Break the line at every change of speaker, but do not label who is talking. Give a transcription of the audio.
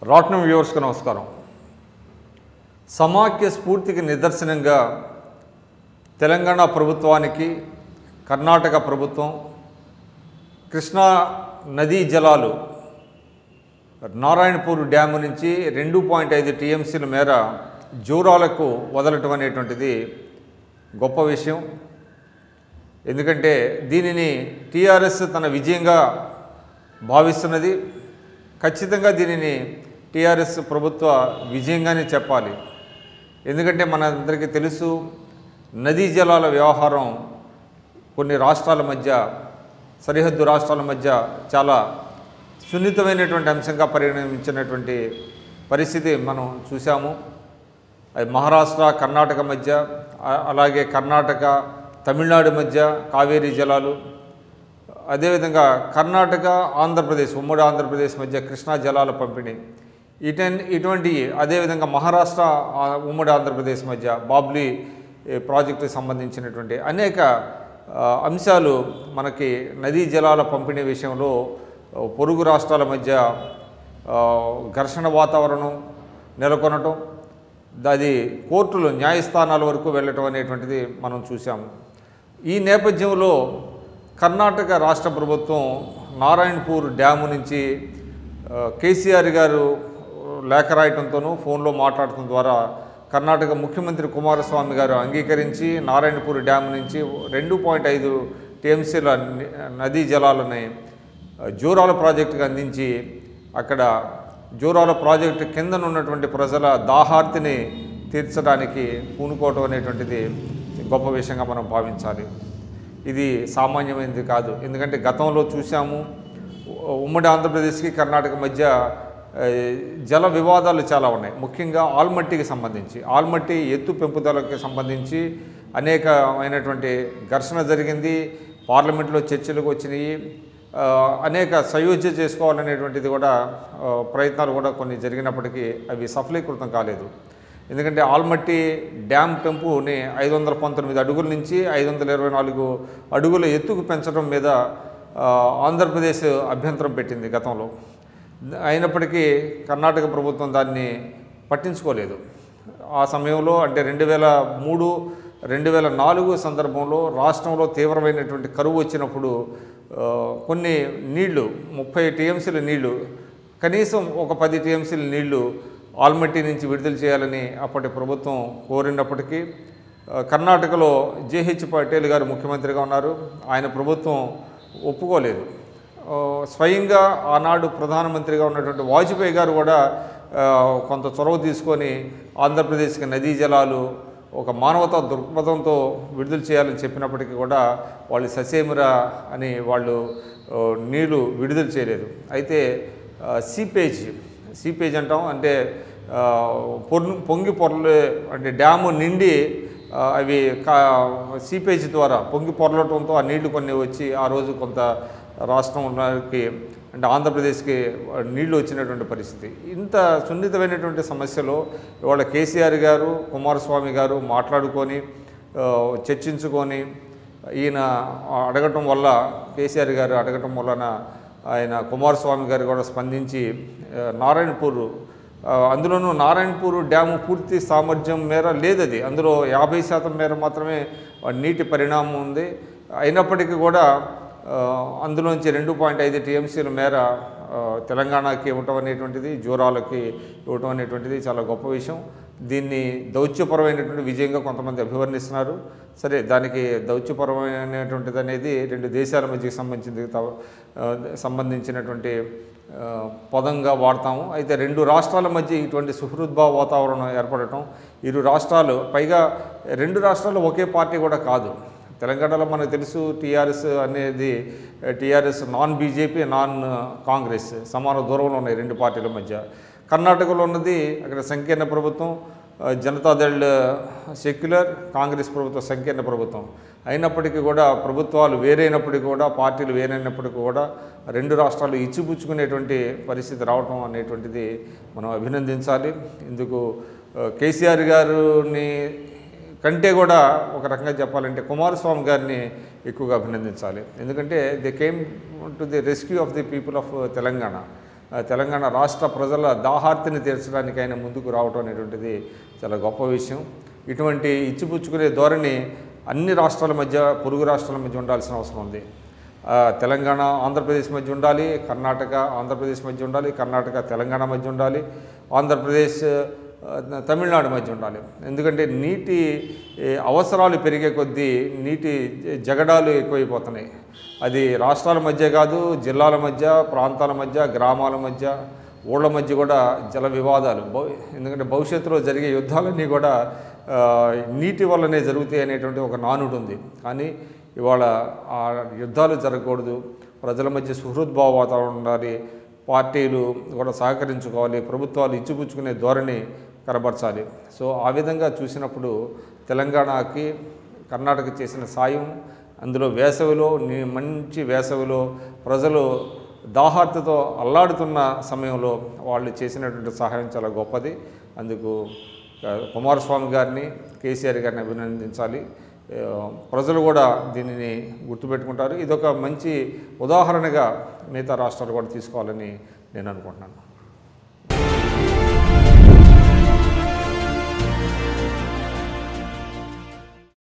రాట్నం వ్యూవర్స్కి నమస్కారం సమాఖ్య స్ఫూర్తికి నిదర్శనంగా తెలంగాణ ప్రభుత్వానికి కర్ణాటక ప్రభుత్వం కృష్ణా నదీ జలాలు నారాయణపూర్ డ్యాము నుంచి రెండు పాయింట్ ఐదు టీఎంసీల మేర జూరాలకు వదలటం అనేటువంటిది గొప్ప విషయం ఎందుకంటే దీనిని టీఆర్ఎస్ తన విజయంగా భావిస్తున్నది ఖచ్చితంగా దీనిని టీఆర్ఎస్ ప్రభుత్వ విజయంగానే చెప్పాలి ఎందుకంటే మనందరికీ తెలుసు నదీ జలాల వ్యవహారం కొన్ని రాష్ట్రాల మధ్య సరిహద్దు రాష్ట్రాల మధ్య చాలా సున్నితమైనటువంటి అంశంగా పరిగణించినటువంటి పరిస్థితి మనం చూసాము అది మహారాష్ట్ర కర్ణాటక మధ్య ఆ- అలాగే కర్ణాటక తమిళనాడు మధ్య కావేరీ జలాలు అదేవిధంగా కర్ణాటక ఆంధ్రప్రదేశ్ ఉమ్మడి ఆంధ్రప్రదేశ్ మధ్య కృష్ణా జలాల పంపిణీ ఇటన్ ఇటువంటి అదేవిధంగా మహారాష్ట్ర ఆ, ఉమ్మడి ఆంధ్రప్రదేశ్ మధ్య బాబ్లీ ఏ, ప్రాజెక్టుకు సంబంధించినటువంటి అనేక ఆ, అంశాలు మనకి నదీ జలాల పంపిణీ విషయంలో ఆ, పొరుగు రాష్ట్రాల మధ్య ఆ, ఘర్షణ వాతావరణం నెలకొనటం అది కోర్టులు న్యాయస్థానాల వరకు వెళ్ళటం అనేటువంటిది మనం చూసాము ఈ నేపథ్యంలో కర్ణాటక రాష్ట్ర ప్రభుత్వం నారాయణపూర్ డ్యాము నుంచి ఆ, కేసీఆర్ గారు లేఖ రాయటంతోనూ ఫోన్లో మాట్లాడటం ద్వారా కర్ణాటక ముఖ్యమంత్రి కుమారస్వామి గారు అంగీకరించి నారాయణపూర్ డ్యామ్ నుంచి రెండు పాయింట్ ఐదు టీఎంసీల ని- నదీ జలాలని జూరాల ప్రాజెక్టుకు అందించి అక్కడ జూరాల ప్రాజెక్టు కిందన ఉన్నటువంటి ప్రజల దాహార్తిని తీర్చడానికి పూనుకోవటం అనేటువంటిది గొప్ప విషయంగా మనం భావించాలి ఇది సామాన్యమైనది కాదు ఎందుకంటే గతంలో చూసాము ఉ- ఉమ్మడి ఆంధ్రప్రదేశ్కి కర్ణాటక మధ్య ఆ, జల వివాదాలు చాలా ఉన్నాయి ముఖ్యంగా ఆల్మట్టికి సంబంధించి ఆల్మట్టి ఎత్తు పెంపుదలకి సంబంధించి అనేకమైనటువంటి ఘర్షణ జరిగింది పార్లమెంట్లో చర్చలకు వచ్చినాయి ఆ, అనేక సయోధ్య చేసుకోవాలనేటువంటిది కూడా ఆ, ప్రయత్నాలు కూడా కొన్ని జరిగినప్పటికీ అవి సఫలీకృతం కాలేదు ఎందుకంటే ఆల్మట్టి డ్యామ్ పెంపుని ఐదు వందల పంతొమ్మిది అడుగుల నుంచి ఐదు వందల ఇరవై నాలుగు అడుగుల ఎత్తుకు పెంచడం మీద ఆ, ఆంధ్రప్రదేశ్ అభ్యంతరం పెట్టింది గతంలో అయినప్పటికీ కర్ణాటక ప్రభుత్వం దాన్ని పట్టించుకోలేదు ఆ సమయంలో అంటే రెండు వేల మూడు రెండు వేల నాలుగు సందర్భంలో రాష్ట్రంలో తీవ్రమైనటువంటి కరువు వచ్చినప్పుడు ఆ, కొన్ని నీళ్లు ముప్పై టీఎంసీల నీళ్లు కనీసం ఒక పది టీఎంసీల నీళ్లు ఆల్మట్టి నుంచి విడుదల చేయాలని అప్పటి ప్రభుత్వం కోరినప్పటికీ ఆ, కర్ణాటకలో జేహెచ్ పటేల్ గారు ముఖ్యమంత్రిగా ఉన్నారు ఆయన ప్రభుత్వం ఒప్పుకోలేదు ఆ, స్వయంగా ఆనాడు ప్రధానమంత్రిగా ఉన్నటువంటి వాజ్పేయి గారు కూడా ఆ, కొంత చొరవ తీసుకొని ఆంధ్రప్రదేశ్కి నదీ జలాలు ఒక మానవతా దృక్పథంతో విడుదల చేయాలని చెప్పినప్పటికీ కూడా వాళ్ళు ససేమిరా అని వాళ్ళు ఆ, నీళ్లు విడుదల చేయలేదు అయితే ఆ, సీపేజ్ సీపేజ్ అంటాం అంటే ఆ, పొర్లు పొంగి పొరలు అంటే డ్యాము నిండి ఆ, అవి కా సీపేజ్ ద్వారా పొంగి పొరలటంతో ఆ నీళ్లు కొన్ని వచ్చి ఆ రోజు కొంత రాష్ట్రంలోకి అంటే ఆంధ్రప్రదేశ్కి నీళ్లు వచ్చినటువంటి పరిస్థితి ఇంత సున్నితమైనటువంటి సమస్యలో ఇవాళ కేసీఆర్ గారు కుమారస్వామి గారు మాట్లాడుకొని ఆ, చర్చించుకొని ఈయన అడగటం వల్ల కేసీఆర్ గారు అడగటం వలన ఆయన కుమారస్వామి గారు కూడా స్పందించి ఆ, నారాయణపూర్ ఆ, అందులోనూ నారాయణపూర్ డ్యాము పూర్తి సామర్థ్యం మేర లేదది అందులో యాభై శాతం మేర మాత్రమే ఆ, నీటి పరిణామం ఉంది అయినప్పటికీ కూడా ఆ, అందులోంచి రెండు పాయింట్ ఐదు టీఎంసీల మేర ఆ, తెలంగాణకి ఇవ్వటం అనేటువంటిది జూరాలకి ఇవ్వటం అనేటువంటిది చాలా గొప్ప విషయం దీన్ని దౌత్యపరమైనటువంటి విజయంగా కొంతమంది అభివర్ణిస్తున్నారు సరే దానికి దౌత్యపరమైనటువంటిది అనేది రెండు దేశాల మధ్యకి సంబంధించింది త- ఆ, సంబంధించినటువంటి ఆ, పదంగా వాడతాము అయితే రెండు రాష్ట్రాల మధ్య ఇటువంటి సుహృద్భావ వాతావరణం ఏర్పడటం ఇరు రాష్ట్రాలు పైగా రెండు రాష్ట్రాలు ఒకే పార్టీ కూడా కాదు తెలంగాణలో మనకు తెలుసు టీఆర్ఎస్ అనేది TRS non BJP non Congress సమాన దూరంలో ఉన్నాయి రెండు పార్టీల మధ్య కర్ణాటకలో ఉన్నది అక్కడ సంకీర్ణ ప్రభుత్వం ఆ, జనతాదళ్ సెక్యులర్ కాంగ్రెస్ ప్రభుత్వం సంకీర్ణ ప్రభుత్వం అయినప్పటికీ కూడా ప్రభుత్వాలు వేరైనప్పటికీ కూడా పార్టీలు వేరైనప్పటికీ కూడా రెండు రాష్ట్రాలు ఇచ్చిపుచ్చుకునేటువంటి పరిస్థితి రావటం అనేటువంటిది మనం అభినందించాలి ఇందుకు ఆ, కేసీఆర్ గారిని కంటే కూడా ఒక రకంగా చెప్పాలంటే కుమారస్వామి గారిని ఎక్కువగా అభినందించాలి ఎందుకంటే they came to the rescue of the people of Telangana ఆ, తెలంగాణ రాష్ట్ర ప్రజల దాహార్తిని తీర్చడానికి ఆయన ముందుకు రావటం అనేటువంటిది చాలా గొప్ప విషయం ఇటువంటి ఇచ్చిపుచ్చుకునే ధోరణి అన్ని రాష్ట్రాల మధ్య పొరుగు రాష్ట్రాల మధ్య ఉండాల్సిన అవసరం ఉంది ఆ, తెలంగాణ ఆంధ్రప్రదేశ్ మధ్య ఉండాలి కర్ణాటక ఆంధ్రప్రదేశ్ మధ్య ఉండాలి కర్ణాటక తెలంగాణ మధ్య ఉండాలి ఆంధ్రప్రదేశ్ ఆ, తమిళనాడు మధ్య ఉండాలి ఎందుకంటే నీటి ఏ, అవసరాలు పెరిగే కొద్దీ నీటి జగడాలు ఎక్కువైపోతున్నాయి అది రాష్ట్రాల మధ్య కాదు జిల్లాల మధ్య ప్రాంతాల మధ్య గ్రామాల మధ్య ఊళ్ళ మధ్య కూడా జల వివాదాలు భవి ఎందుకంటే భవిష్యత్తులో జరిగే యుద్ధాలన్నీ కూడా ఆ, నీటి వల్లనే జరుగుతాయి అనేటువంటి ఒక నానుడు ఉంది కానీ ఇవాళ ఆ యుద్ధాలు జరగకూడదు ప్రజల మధ్య సుహృద్భావ వాతావరణం ఉండాలి పార్టీలు కూడా సహకరించుకోవాలి ప్రభుత్వాలు ఇచ్చిపుచ్చుకునే ధోరణి కనబరచాలి సో ఆ విధంగా చూసినప్పుడు తెలంగాణకి కర్ణాటక చేసిన సాయం అందులో వేసవిలో ని- మంచి వేసవిలో ప్రజలు దాహార్తతో అల్లాడుతున్న సమయంలో వాళ్ళు చేసినటువంటి సహాయం చాలా గొప్పది అందుకు ఆ, కుమారస్వామి గారిని కేసీఆర్ గారిని అభినందించాలి ఆ, ప్రజలు కూడా దీనిని గుర్తుపెట్టుకుంటారు ఇదొక మంచి ఉదాహరణగా మిగతా రాష్ట్రాలు కూడా తీసుకోవాలని నేను అనుకుంటున్నాను